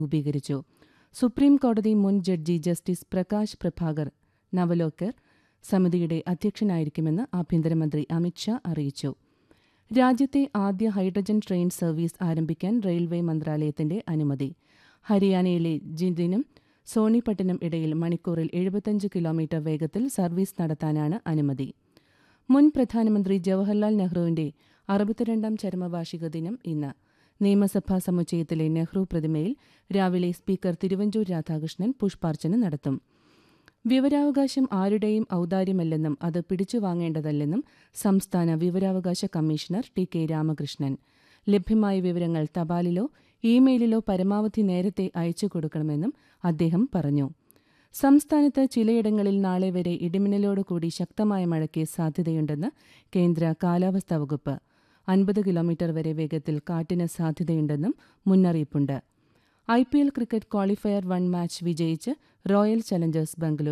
രൂപീകരിച്ചു സുപ്രീം കോടതി മുൻ ജഡ്ജി ജസ്റ്റിസ് പ്രകാശ് പ്രഭാകർ നവലോക്കർ സമിതിയുടെ അധ്യക്ഷനായിരിക്കുമെന്ന് ആഭ്യന്തരമന്ത്രി അമിത്ഷാ അറിയിച്ചു രാജ്യത്തെ ആദ്യ ഹൈഡ്രജൻ ട്രെയിൻ സർവീസ് ആരംഭിക്കാൻ റെയിൽവേ മന്ത്രാലയത്തിന്റെ അനുമതി ഹരിയാനയിലെ ജിന്ദിനും സോണിപട്ടിനും ഇടയിൽ മണിക്കൂറിൽ എഴുപത്തഞ്ച് കിലോമീറ്റർ വേഗത്തിൽ സർവീസ് നടത്താനാണ് അനുമതി മുൻ പ്രധാനമന്ത്രി ജവഹർലാൽ നെഹ്റുവിന്റെ അറുപത്തിരണ്ടാം ചരമവാർഷിക ദിനം ഇന്ന് നിയമസഭാ സമുച്ചയത്തിലെ നെഹ്റു പ്രതിമയിൽ രാവിലെ സ്പീക്കർ തിരുവഞ്ചൂർ രാധാകൃഷ്ണൻ പുഷ്പാർച്ചന നടത്തും വിവരാവകാശം ആരുടെയും ഔദാര്യമല്ലെന്നും അത് പിടിച്ചുവാങ്ങേണ്ടതല്ലെന്നും സംസ്ഥാന വിവരാവകാശ കമ്മീഷണർ ടി കെ രാമകൃഷ്ണൻ ലഭ്യമായ വിവരങ്ങൾ തപാലിലോ ഇമെയിലിലോ പരമാവധി നേരത്തെ അയച്ചു കൊടുക്കണമെന്നും അദ്ദേഹം പറഞ്ഞു സംസ്ഥാനത്ത് ചിലയിടങ്ങളിൽ നാളെ വരെ ഇടിമിന്നലോടുകൂടി ശക്തമായ മഴയ്ക്ക് സാധ്യതയുണ്ടെന്ന് കേന്ദ്ര കാലാവസ്ഥാ വകുപ്പ് അൻപത് കിലോമീറ്റർ വരെ വേഗത്തിൽ കാറ്റിന് സാധ്യതയുണ്ടെന്നും മുന്നറിയിപ്പുണ്ട് I P L cricket qualifier one match വിജയിച്ച് റോയൽ ചലഞ്ചേഴ്സ് ബംഗളൂരു